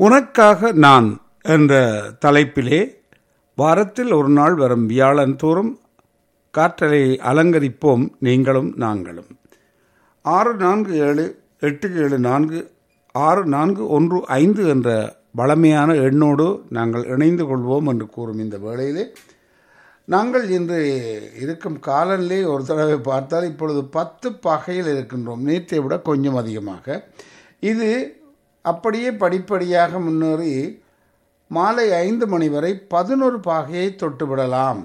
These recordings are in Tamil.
உனக்காக நான் என்ற தலைப்பிலே வாரத்தில் ஒரு நாள் வரும் வியாழன் தோறும் காற்றலை அலங்கரிப்போம் நீங்களும் நாங்களும் ஆறு நான்கு ஏழு எட்டு ஏழு நான்கு ஆறு நான்கு ஒன்று ஐந்து என்ற வளமையான எண்ணோடு நாங்கள் இணைந்து கொள்வோம் என்று கூறும் இந்த வேளையிலே நாங்கள் இன்று இருக்கும் காலநிலை ஒரு தடவை பார்த்தால் இப்பொழுது பத்து பகையில் இருக்கின்றோம் நேற்றை விட கொஞ்சம் அதிகமாக இது அப்படியே படிப்படியாக முன்னேறி மாலை ஐந்து மணி வரை பதினொரு பாகையை தொட்டுவிடலாம்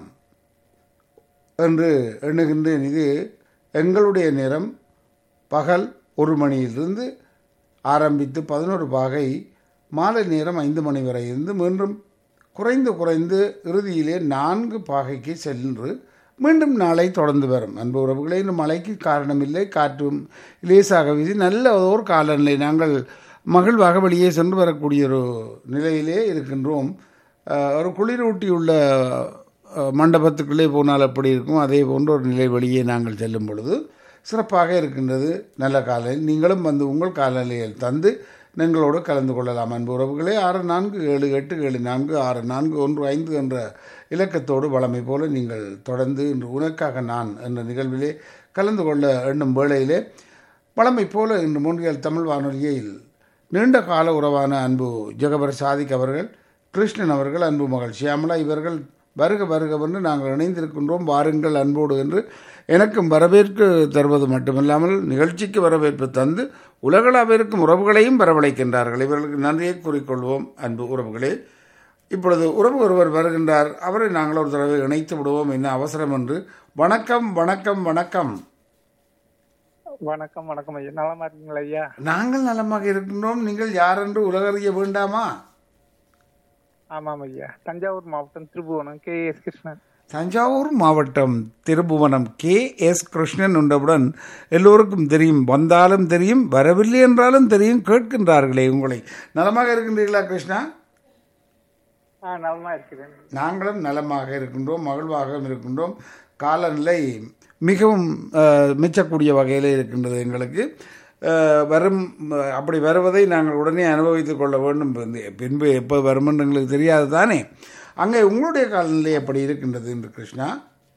என்று எண்ணுகின்றேன் இது எங்களுடைய நேரம் பகல் ஒரு மணியிலிருந்து ஆரம்பித்து பதினோரு பாகை மாலை நேரம் ஐந்து மணி வரை இருந்து மீண்டும் குறைந்து குறைந்து இறுதியிலே நான்கு பாகைக்கு சென்று மீண்டும் நாளை தொடர்ந்து வரும் அன்பு உறவுகளே இந்த மழைக்கு காரணமில்லை காற்றும் லேசாக வீசி நல்ல ஒரு காலநிலை நாங்கள் மகிழ்வாக வெளியே சென்று வரக்கூடிய ஒரு நிலையிலே இருக்கின்றோம் ஒரு குளிரூட்டியுள்ள மண்டபத்துக்குள்ளே போனால் எப்படி இருக்கும் அதே போன்ற ஒரு நிலை வெளியே நாங்கள் செல்லும் பொழுது சிறப்பாக இருக்கின்றது நல்ல காலையில் நீங்களும் வந்து உங்கள் காலநிலையில் தந்து எங்களோடு கலந்து கொள்ளலாம் அன்பு உறவுகளே ஆறு நான்கு ஏழு எட்டு ஏழு நான்கு ஆறு நான்கு ஒன்று ஐந்து என்ற இலக்கத்தோடு வளமை போல நீங்கள் தொடர்ந்து இன்று உனக்காக நான் என்ற நிகழ்விலே கலந்து கொள்ள எண்ணும் வேளையிலே வளமை போல இன்று மூன்றியல் தமிழ் வானொலியில் நீண்ட கால உறவான அன்பு ஜெகபர் சாதிக் அவர்கள் கிருஷ்ணன் அவர்கள் அன்பு மகள் ஷியாமலா இவர்கள் வருக வருகவென்று நாங்கள் இணைந்திருக்கின்றோம் வாருங்கள் அன்போடு என்று எனக்கும் வரவேற்பு தருவது மட்டுமில்லாமல் நிகழ்ச்சிக்கு வரவேற்பு தந்து உலகளாவிற்கும் உறவுகளையும் வரவழைக்கின்றார்கள் இவர்களுக்கு நன்றியை கூறிக்கொள்வோம் அன்பு உறவுகளே இப்பொழுது உறவு ஒருவர் வருகின்றார் அவரை நாங்கள் ஒரு தடவை இணைத்து விடுவோம் என்ன அவசரம் என்று வணக்கம் வணக்கம் வணக்கம் வணக்கம் வணக்கம் ஐயா நலமா இருக்கீங்களா ஐயா நாங்கள் நலமாக இருக்கின்றோம் நீங்கள் யார் என்று உலகறிய வேண்டாமா ஆமாம் ஐயா தஞ்சாவூர் மாவட்டம் திருபுவனம் கே எஸ் கிருஷ்ணன் தஞ்சாவூர் மாவட்டம் திருபுவனம் கே எஸ் கிருஷ்ணன் என்றவுடன் எல்லோருக்கும் தெரியும் வந்தாலும் தெரியும் வரவில்லை என்றாலும் தெரியும் கேட்கின்றார்களே உங்களை நலமாக இருக்கின்றீர்களா கிருஷ்ணா ஆ நலமா இருக்கிறேன் நாங்களும் நலமாக இருக்கின்றோம் மகிழ்வாகவும் இருக்கின்றோம் காலநிலை மிகவும் மிச்சக்கூடிய வகையில் இருக்கின்றது எங்களுக்கு வரும் அப்படி வருவதை நாங்கள் உடனே அனுபவித்துக் கொள்ள வேண்டும் பின்பு எப்போ வரும் என்று எங்களுக்கு தெரியாது தானே அங்கே உங்களுடைய காலநிலை எப்படி இருக்கின்றது என்று கிருஷ்ணா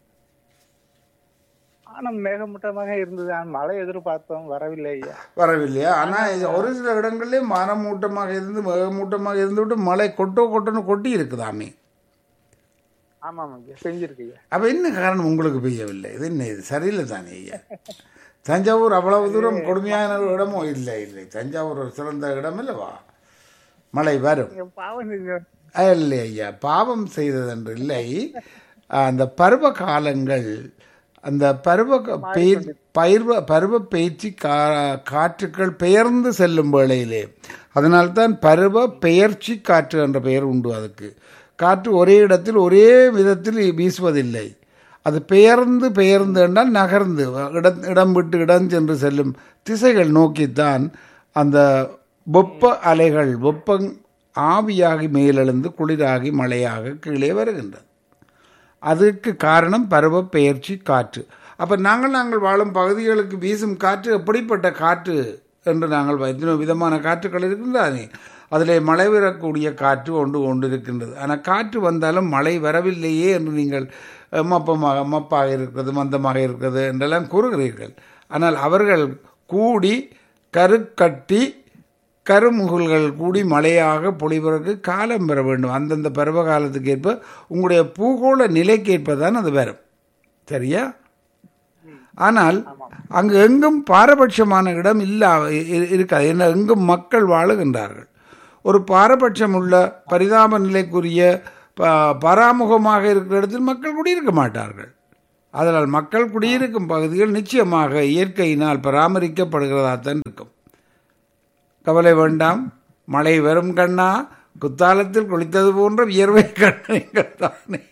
ஆனா மேகமூட்டமாக இருந்தது மழை எதிர்பார்த்தோம் வரவில்லை ஐயா வரவில்லையா ஆனால் ஒரு சில இடங்களிலே மரமூட்டமாக இருந்து மேகமூட்டமாக இருந்துவிட்டு மழை கொட்டோ கொட்டோன்னு கொட்டி இருக்குதாமே ஆமாம் ஐயா செஞ்சிருக்கு ஐயா அப்போ என்ன காரணம் உங்களுக்கு பெய்யவில்லை இது என்ன இது சரியில்லை தானே ஐயா தஞ்சாவூர் அவ்வளவு தூரம் கொடுமையான இடமோ இல்லை இல்லை தஞ்சாவூர் ஒரு சிறந்த இடம் இல்லவா மழை வரும் பாவம் இல்லை ஐயா பாவம் செய்ததென்று இல்லை அந்த பருவ காலங்கள் அந்த பருவ பயிர்வ பருவ பேச்சு கா காற்றுக்கள் பெயர்ந்து செல்லும் வேளையிலே அதனால்தான் பருவ பெயர்ச்சி காற்று என்ற பெயர் உண்டு அதுக்கு காற்று ஒரே இடத்தில் ஒரே விதத்தில் வீசுவதில்லை அது பெயர்ந்து பெயர்ந்து என்றால் நகர்ந்து இடம் இடம் விட்டு இடம் சென்று செல்லும் திசைகள் நோக்கித்தான் அந்த வெப்ப அலைகள் வெப்பம் ஆவியாகி மேலெழுந்து குளிராகி மழையாக கீழே வருகின்றது அதுக்கு காரணம் பருவ பெயர்ச்சி காற்று அப்போ நாங்கள் நாங்கள் வாழும் பகுதிகளுக்கு வீசும் காற்று எப்படிப்பட்ட காற்று என்று நாங்கள் எத்தனை விதமான காற்றுகள் இருக்கின்றானே அதில் மழை வரக்கூடிய காற்று ஒன்று கொண்டு இருக்கின்றது ஆனால் காற்று வந்தாலும் மழை வரவில்லையே என்று நீங்கள் மப்பமாக மப்பாக இருக்கிறது மந்தமாக இருக்கிறது என்றெல்லாம் கூறுகிறீர்கள் ஆனால் அவர்கள் கூடி கருக்கட்டி கருமுகல்கள் கூடி மழையாக பொழிவதற்கு காலம் பெற வேண்டும் அந்தந்த பருவ காலத்துக்கு ஏற்ப உங்களுடைய பூகோள நிலைக்கு தான் அது வரும் சரியா ஆனால் அங்கு எங்கும் பாரபட்சமான இடம் இல்லா இருக்காது என்ன எங்கும் மக்கள் வாழுகின்றார்கள் ஒரு பாரபட்சம் உள்ள பரிதாப நிலைக்குரிய பராமுகமாக இருக்கிற இடத்தில் மக்கள் குடியிருக்க மாட்டார்கள் அதனால் மக்கள் குடியிருக்கும் பகுதிகள் நிச்சயமாக இயற்கையினால் பராமரிக்கப்படுகிறதாத்தான் இருக்கும் கவலை வேண்டாம் மழை வரும் கண்ணா குத்தாலத்தில் குளித்தது போன்ற வியர்வை கண்ணீர்கள் தானே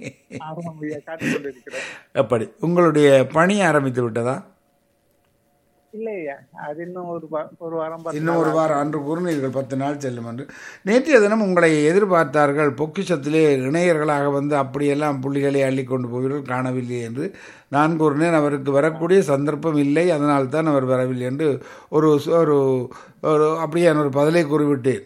எப்படி உங்களுடைய பணி ஆரம்பித்து விட்டதா இல்லையா அது இன்னும் ஒரு ஒரு வாரம் இன்னும் ஒரு வாரம் அன்று கூறினீர்கள் பத்து நாள் செல்லும் என்று நேற்றைய தினம் உங்களை எதிர்பார்த்தார்கள் பொக்கிஷத்திலே இணையர்களாக வந்து அப்படியெல்லாம் புள்ளிகளை அள்ளி கொண்டு போவீர்கள் காணவில்லை என்று நான் கூறினேன் அவருக்கு வரக்கூடிய சந்தர்ப்பம் இல்லை அதனால் தான் அவர் வரவில்லை என்று ஒரு ஒரு ஒரு அப்படியே ஒரு பதிலை கூறிவிட்டேன்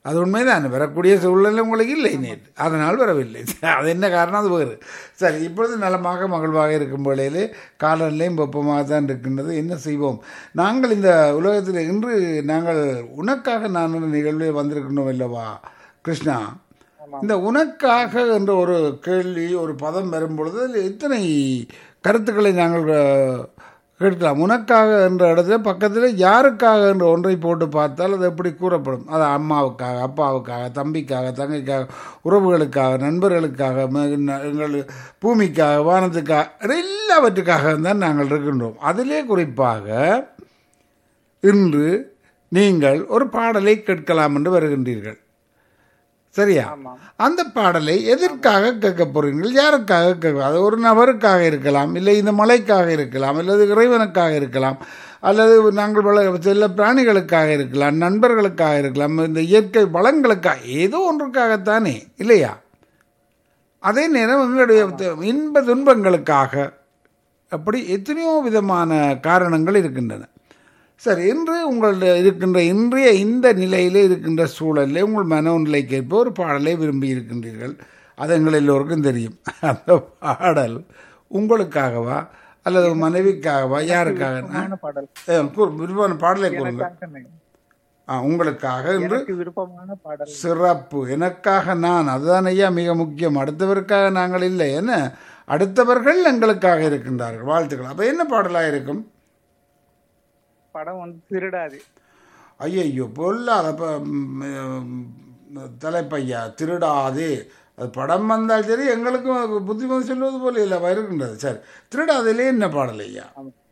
அது உண்மைதான் வரக்கூடிய சூழ்நிலை உங்களுக்கு இல்லை நேற்று அதனால் வரவில்லை அது என்ன காரணம் அது வேறு சரி இப்பொழுது நலமாக மகிழ்வாக இருக்கும் வேளையிலே காலநிலையும் வெப்பமாக தான் இருக்கின்றது என்ன செய்வோம் நாங்கள் இந்த உலகத்தில் இன்று நாங்கள் உனக்காக நான் ஒரு நிகழ்வில் வந்திருக்கின்றோம் அல்லவா கிருஷ்ணா இந்த உனக்காக என்ற ஒரு கேள்வி ஒரு பதம் வரும்பொழுது அதில் எத்தனை கருத்துக்களை நாங்கள் அஹ், கேட்கலாம் உனக்காக என்ற இடத்துல பக்கத்தில் யாருக்காக என்ற ஒன்றை போட்டு பார்த்தால் அது எப்படி கூறப்படும் அது அம்மாவுக்காக அப்பாவுக்காக தம்பிக்காக தங்கைக்காக உறவுகளுக்காக நண்பர்களுக்காக ம- ந- எங்கள் பூமிக்காக வானத்துக்காக எல்லாவற்றுக்காக தான் நாங்கள் இருக்கின்றோம் அதிலே குறிப்பாக இன்று நீங்கள் ஒரு பாடலை கேட்கலாம் என்று வருகின்றீர்கள் சரியா ஆமாம் அந்த பாடலை எதற்காக கேட்க போறீர்கள் யாருக்காக கேட்க அது ஒரு நபருக்காக இருக்கலாம் இல்லை இந்த மலைக்காக இருக்கலாம் அல்லது இறைவனுக்காக இருக்கலாம் அல்லது நாங்கள் வள செல்ல பிராணிகளுக்காக இருக்கலாம் நண்பர்களுக்காக இருக்கலாம் இந்த இயற்கை வளங்களுக்காக ஏதோ ஒன்றுக்காகத்தானே இல்லையா அதே நேரம் எங்களுடைய த- இன்ப துன்பங்களுக்காக அப்படி எத்தனையோ விதமான காரணங்கள் இருக்கின்றன சரி இன்று உங்களுடைய இருக்கின்ற இன்றைய இந்த நிலையிலே இருக்கின்ற சூழலில் உங்கள் மனோநிலைக்கு ஏற்ப ஒரு பாடலை விரும்பி இருக்கின்றீர்கள் அது எங்கள் எல்லோருக்கும் தெரியும் அந்த பாடல் உங்களுக்காகவா அல்லது உங்கள் மனைவிக்காகவா யாருக்காக விருப்பமான பாடல் ஆ, கூறு- விருப்பமான பாடலை கூறுங்க எனக்காக ஆ, உங்களுக்காக இன்று எனக்கு விருப்பமான பாடல் சிறப்பு எனக்காக நான் அதுதான் ஐயா மிக முக்கியம் அடுத்தவருக்காக நாங்கள் இல்லை என்ன அடுத்தவர்கள் எங்களுக்காக இருக்கின்றார்கள் வாழ்த்துக்கள் அப்போ என்ன பாடலாக இருக்கும் படம் வந்து திருடாது ஐயையோ பொல்லாத ப- ம், தலைப்பையா திருடாதே அது படம் வந்தால் சரி எங்களுக்கும் அது புத்திமதி சொல்வது போல இல்லை வருகின்றது சரி திருடாதிலே என்ன பாடல் ஐயா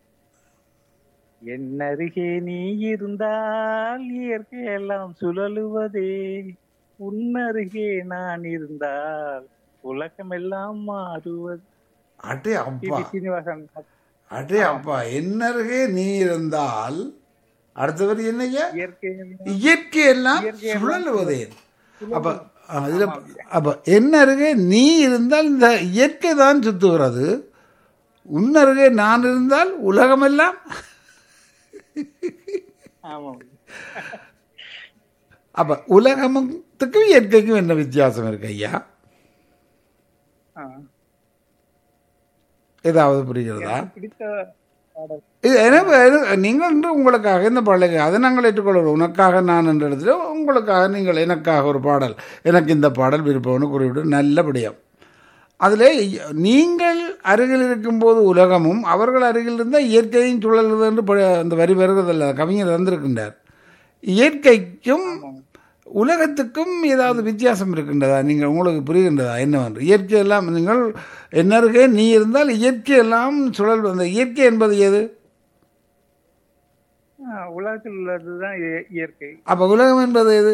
என் அருகே நீ இருந்தால் இயற்கை எல்லாம் சுழலுவதே உன் அருகே நான் இருந்தால் உலகம் எல்லாம் மாறுவது அடே அப்பா பி. சீனிவாசன் அடே அப்பா என்னருகே நீ இருந்தால் அடுத்தவர் என்னய்யா இயற்கை இயற்கை எல்லாம் சுழலுவதே அப்ப ஆ, இதுல அப்ப என்ன அருகே நீ இருந்தால் இந்த இயற்கை தான் சுத்துகிறது உன் அருகே நான் இருந்தால் உலகமெல்லாம் ஆமாம் அப்ப உலகத்துக்கும் இயற்கைக்கும் என்ன வித்தியாசம் இருக்கு ஐயா ஆ. ஏதாவது புரிகிறதா பிடித்த பாடல் இது எனக்கு எனக்கு- நீங்கள் என்று உங்களுக்காக இந்த பாடலை அதை நாங்கள் ஏற்றுக்கொள்கிறோம் உனக்காக நான் என்ற இடத்துல உங்களுக்காக நீங்கள் எனக்காக ஒரு பாடல் எனக்கு இந்த பாடல் விருப்பம்னு குறிப்பிட்டு நல்லபடியாக அதில் நீங்கள் அருகில் இருக்கும்போது உலகமும் அவர்கள் அருகில் இருந்தால் இயற்கையும் சுழல்வது என்று ப- அந்த வரி வருவதில்லை கவிஞர் தந்திருக்கின்றார் இயற்கைக்கும் உலகத்துக்கும் ஏதாவது வித்தியாசம் இருக்கின்றதா நீங்கள் உங்களுக்கு புரிகின்றதா என்னவென்று இயற்கை எல்லாம் நீங்கள் என்னருகே நீ இருந்தால் இயற்கை எல்லாம் சுழல் அந்த இயற்கை என்பது எது ஆ, உலகத்தில் உள்ளதுதான் இய- இயற்கை அப்போ உலகம் என்பது எது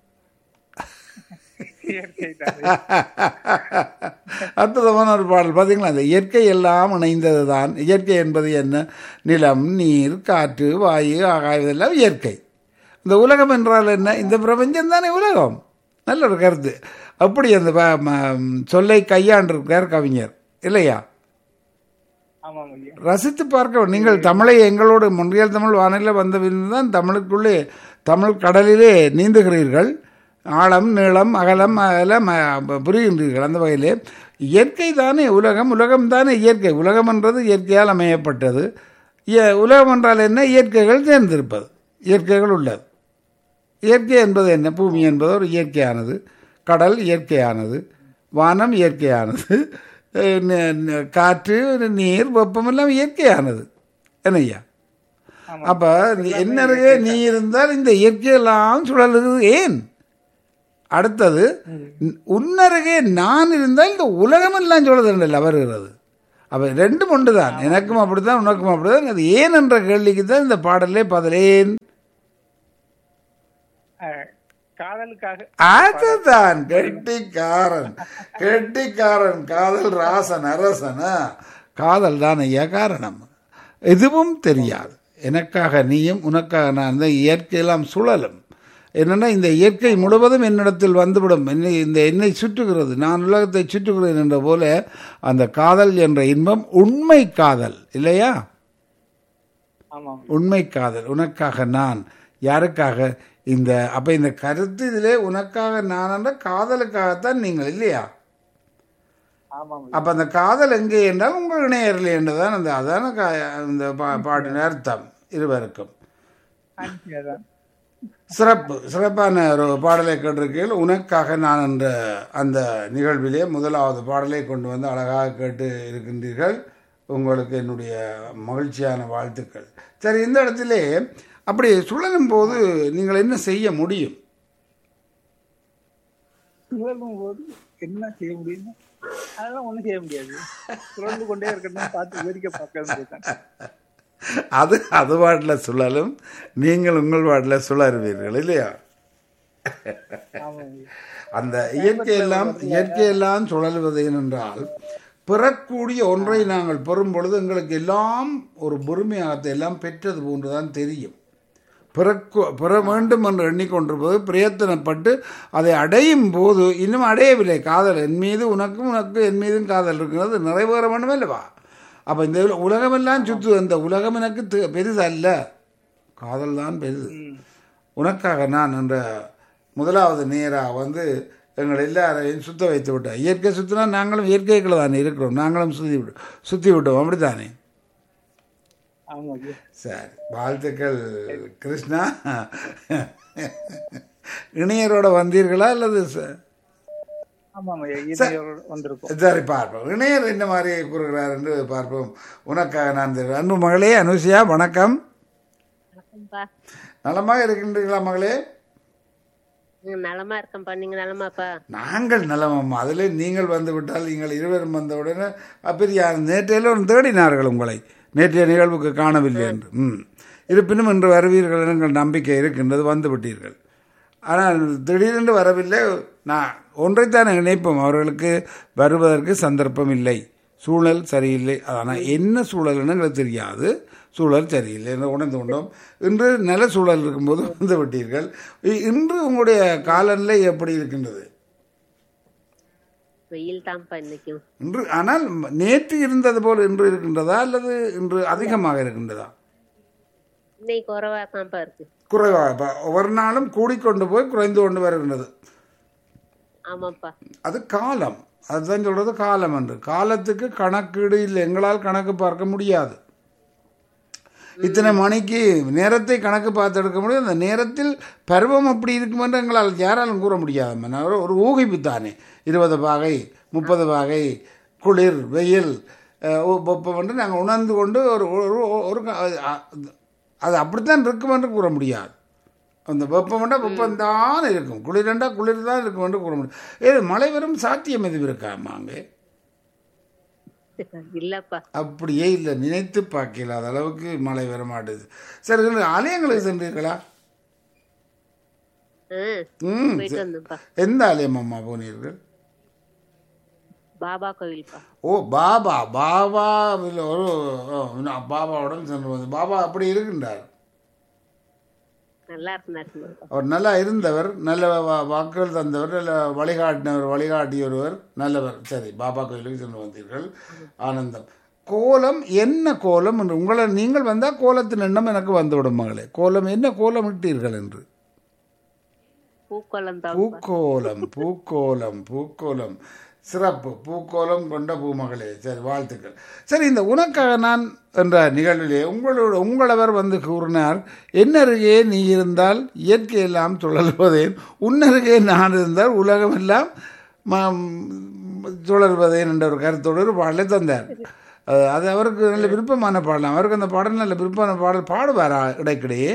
இயற்கை தான் அற்புதமான ஒரு பாடல் பார்த்தீங்களா அந்த இயற்கை எல்லாம் இணைந்தது தான் இயற்கை என்பது என்ன நிலம் நீர் காற்று வாயு ஆகாயம் இதெல்லாம் இயற்கை இந்த உலகம் என்றால் என்ன இந்த பிரபஞ்சம் தானே உலகம் நல்ல ஒரு கருத்து அப்படி அந்த ப- ம- சொல்லை கையாண்டிருக்கார் கவிஞர் இல்லையா ஆமாம் ஐயா ரசித்து பார்க்க வேண்டும். நீங்கள் தமிழை எங்களோடு முன்றியல் தமிழ் வானிலை வந்த தான் தமிழுக்குள்ளே தமிழ் கடலிலே நீந்துகிறீர்கள் ஆழம் நீளம் அகலம் அதெல்லாம் அஹ், புரிகின்றீர்கள் அந்த வகையிலே இயற்கை தானே உலகம் உலகம் தானே இயற்கை உலகம் என்றது இயற்கையால் அமையப்பட்டது இய- உலகம் என்றால் என்ன இயற்கைகள் சேர்ந்திருப்பது இயற்கைகள் உள்ளது இயற்கை என்பது என்ன பூமி என்பது ஒரு இயற்கையானது கடல் இயற்கையானது வானம் இயற்கையானது அஹ் ந- ந- காற்று நீர் வெப்பம் எல்லாம் இயற்கையானது என்னய்யா அப்ப என்னருகே நீ இருந்தால் இந்த இயற்கையெல்லாம் சுழலுது ஏன் அடுத்தது உன்னருகே நான் இருந்தால் இந்த உலகமெல்லாம் சுழலுதுல வருகிறது அப்ப ரெண்டும் ஒன்று தான் எனக்கும் அப்படித்தான் உனக்கும் அப்படிதான் அது ஏன் என்ற கேள்விக்கு தான் இந்த பாடலே பதிலேன் ஆ, காதலுக்காக அதுதான் கெட்டிக்காரன் கெட்டிக்காரன் காதல் ராசன் அரசனா காதல் தான் ஐயா காரணம் எதுவும் தெரியாது எனக்காக நீயும் உனக்காக நான் இந்த இயற்கையெல்லாம் சுழலும் என்னன்னா இந்த இயற்கை முழுவதும் என்னிடத்தில் வந்துவிடும் என்னை இந்த என்னை சுற்றுகிறது நான் உலகத்தை சுற்றுகிறேன் என்ற போல அந்த காதல் என்ற இன்பம் உண்மை காதல் இல்லையா ஆமாம் உண்மை காதல் உனக்காக நான் யாருக்காக இந்த அப்ப இந்த கருத்து இதிலே உனக்காக நான் என்ற காதலுக்காகத்தான் நீங்கள் இல்லையா ஆமாம் ஐயா அப்ப அந்த காதல் எங்கே என்றால் உங்கள் இணையரில் என்றுதான் அந்த அதான கா- இந்த பா- பாட்டின் அர்த்தம் இருவருக்கும் அனுப்பியதான் சிறப்பு சிறப்பான ஒரு பாடலை கேட்டிருக்கையில் உனக்காக நான் என்ற அந்த நிகழ்விலே முதலாவது பாடலை கொண்டு வந்து அழகாக கேட்டு இருக்கின்றீர்கள் உங்களுக்கு என்னுடைய மகிழ்ச்சியான வாழ்த்துக்கள் சரி இந்த இடத்திலே அப்படி சுழலும் போது நீங்கள் என்ன செய்ய முடியும் சுழலும் போது என்ன செய்ய முடியும் அதெல்லாம் ஒண்ணும் செய்ய முடியாது சுழந்து கொண்டே இருக்கணும் பார்த்து வேடிக்கை பார்க்க வேண்டியதுதான் அது அது பாட்டில் சுழலும் நீங்கள் உங்கள் பாட்டில் சுழறுவீர்கள் இல்லையா ஆமாம் ஐயா அந்த இயற்கையெல்லாம் இயற்கையெல்லாம் சுழல்வது ஏனென்றால் பெறக்கூடிய ஒன்றை நாங்கள் பெறும் பொழுது எங்களுக்கு எல்லாம் ஒரு பொறுமையாகத்தை எல்லாம் பெற்றது போன்றுதான் தெரியும் பிறக்கு பெற வேண்டும் என்று எண்ணிக்கொண்டிருப்பது பிரயத்தனப்பட்டு அதை அடையும் போது இன்னும் அடையவில்லை காதல் என் மீது உனக்கும் உனக்கு என் மீதும் காதல் இருக்கிறது நிறைவேற வேண்டும் அல்லவா அப்போ இந்த உலகமெல்லாம் சுத்து அந்த உலகம் எனக்கு தெ- பெரிதல்ல காதல் தான் பெரிது உனக்காக நான் என்ற முதலாவது நேராக வந்து எங்கள் எல்லாரையும் சுத்த வைத்து விட்டோம் இயற்கை சுற்றினா நாங்களும் இயற்கைக்குள்ள தானே இருக்கிறோம் நாங்களும் சுற்றி விட்டு சுற்றி விட்டோம் அப்படித்தானே ஆமாம் ஐயா சரி வாழ்த்துக்கள் கிருஷ்ணா இணையரோட வந்தீர்களா அல்லது ச- ஆமாம் ஐயா இதையோட வந்திருக்கோம் சரி பார்ப்போம் இணையர் என்ன மாதிரி கூறுகிறார் என்று பார்ப்போம் உனக்காக நான் தெரியும். அன்பு மகளே அனுஷியா வணக்கம் வணக்கம்ப்பா நலமாக இருக்கின்றீர்களா மகளே ம், நலமா இருக்கேன்ப்பா நீங்க நலமாப்பா நாங்கள் நலமம்மா அதில் நீங்கள் வந்து விட்டால் நீங்கள் இருவரும் வந்த உடனே பெரிய நேற்றையிலும் தேடினார்கள் உங்களை நேற்றைய நிகழ்வுக்கு காணவில்லை என்று ம் இருப்பினும் இன்று வருவீர்கள் என்ற எங்கள் நம்பிக்கை இருக்கின்றது வந்து விட்டீர்கள் ஆனால் திடீரென்று வரவில்லை நான் ஒன்றைத்தான் நினைப்போம் அவர்களுக்கு வருவதற்கு சந்தர்ப்பம் இல்லை சூழல் சரியில்லை ஆனால் என்ன சூழல்னு எங்களுக்கு தெரியாது சூழல் சரியில்லை என்று உணர்ந்து கொண்டோம் இன்று நல்ல சூழல் இருக்கும்போது வந்து விட்டீர்கள் இ- இன்று உங்களுடைய காலநிலை எப்படி இருக்கின்றது வெயில் தான்ப்பா இன்னைக்கும் இன்று ஆனால் நேற்று இருந்தது போல் இன்று இருக்கின்றதா அல்லது இன்று அதிகமாக இருக்கின்றதா இன்னைக்கு குறைவா தான்ப்பா இருக்கு குறைவாக இப்ப ஒவ்வொரு நாளும் கூடிக்கொண்டு போய் குறைந்து கொண்டு வருகின்றது ஆமாப்பா அது காலம் அதுதான் சொல்றது காலம் என்று காலத்துக்கு கணக்கீடு இல்லை எங்களால் கணக்கு பார்க்க முடியாது இத்தனை மணிக்கு நேரத்தை கணக்கு பார்த்து எடுக்க முடியும் அந்த நேரத்தில் பருவம் அப்படி இருக்கும் என்று எங்களால் யாராலும் கூற முடியாது ஒரு ஒரு ஊகிப்பு தானே இருபது பாகை முப்பது பாகை குளிர் வெயில் அஹ், ஒ- வெப்பம் என்று நாங்கள் உணர்ந்து கொண்டு ஒரு ஒரு- ஒரு க- அ- அது அப்படித்தான் இருக்கும் என்று கூற முடியாது அந்த வெப்பம்ண்டா வெப்பம்தான் இருக்கும் குளிரண்டா குளிர் தான் இருக்கும் என்று கூற முடியும் ஏது மழை வரும் சாத்தியம் எதுவும் இருக்காமா அங்கே இல்லப்பா அப்படியே இல்லை நினைத்து பார்க்கலாத அளவுக்கு மழை வர மாட்டுது சரி இந்த ஆலயங்களுக்கு சென்றீர்களா ம் ம் போயிட்டு வந்தோம்ப்பா எந்த ஆலயம் அம்மா போனீர்கள் பாபா கோவில்ப்பா ஓ பாபா பாபாவில் ஒரு ஓ, நான் பாபாவுடன் சென்று வந்து பாபா அப்படி இருக்கின்றார் நல்லா இருக்கு நரசிம்மப்பா அவர் நல்லா இருந்தவர் நல்ல வா- வாக்குகள் தந்தவர் நல்ல வழிகாட்டினவர் வழிகாட்டியொருவர் நல்லவர் சரி பாபா கோயிலுக்கு சென்று வந்தீர்கள் ஆனந்தம் கோலம் என்ன கோலம் என்று உங்களை நீங்கள் வந்தால் கோலத்தின் எண்ணம் எனக்கு வந்துவிடும் மகளே கோலம் என்ன கோலம் இட்டீர்கள் என்று பூக்கோளம் தான் பூக்கோலம் பூக்கோலம் பூக்கோலம் சிறப்பு பூக்கோலம் கொண்ட பூமகளே சரி வாழ்த்துக்கள் சரி இந்த உனக்காக நான் என்ற நிகழ்விலே உங்களோட உங்களவர் வந்து கூறினார் என்னருகே நீ இருந்தால் இயற்கை எல்லாம் சுழல்வதேன் உன்னருகே நான் இருந்தால் உலகமெல்லாம் ம- சுழல்வதேன் என்ற ஒரு கருத்தோடு ஒரு பாடலை தந்தார் அது- அது அவருக்கு நல்ல விருப்பமான பாடலாம் அவருக்கு அந்த பாடல் நல்ல விருப்பமான பாடல் பாடுவாரா இடைக்கிடையே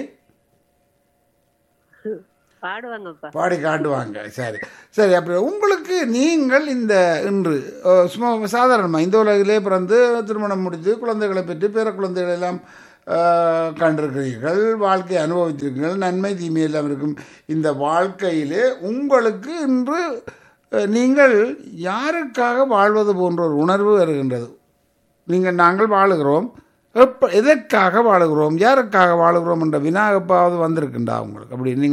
பாடுவாங்கப்பா பாடி காட்டுவாங்க சரி சரி அப்படி உங்களுக்கு நீங்கள் இந்த இன்று அஹ், சும்மா சாதாரணமாக இந்த உலகிலே பிறந்து திருமணம் முடித்து குழந்தைகளை பெற்று பேர குழந்தைகளை எல்லாம் அஹ், கண்டிருக்கிறீர்கள் வாழ்க்கையை அனுபவித்திருக்கிறீர்கள் நன்மை தீமை எல்லாம் இருக்கும் இந்த வாழ்க்கையிலே உங்களுக்கு இன்று அஹ், நீங்கள் யாருக்காக வாழ்வது போன்ற ஒரு உணர்வு வருகின்றது நீங்கள் நாங்கள் வாழுகிறோம் எப்ப எதற்காக வாழுகிறோம் யாருக்காக வாழுகிறோம் என்ற வினா எப்பாவது வந்திருக்குண்டா உங்களுக்கு அப்படி நீங்கள்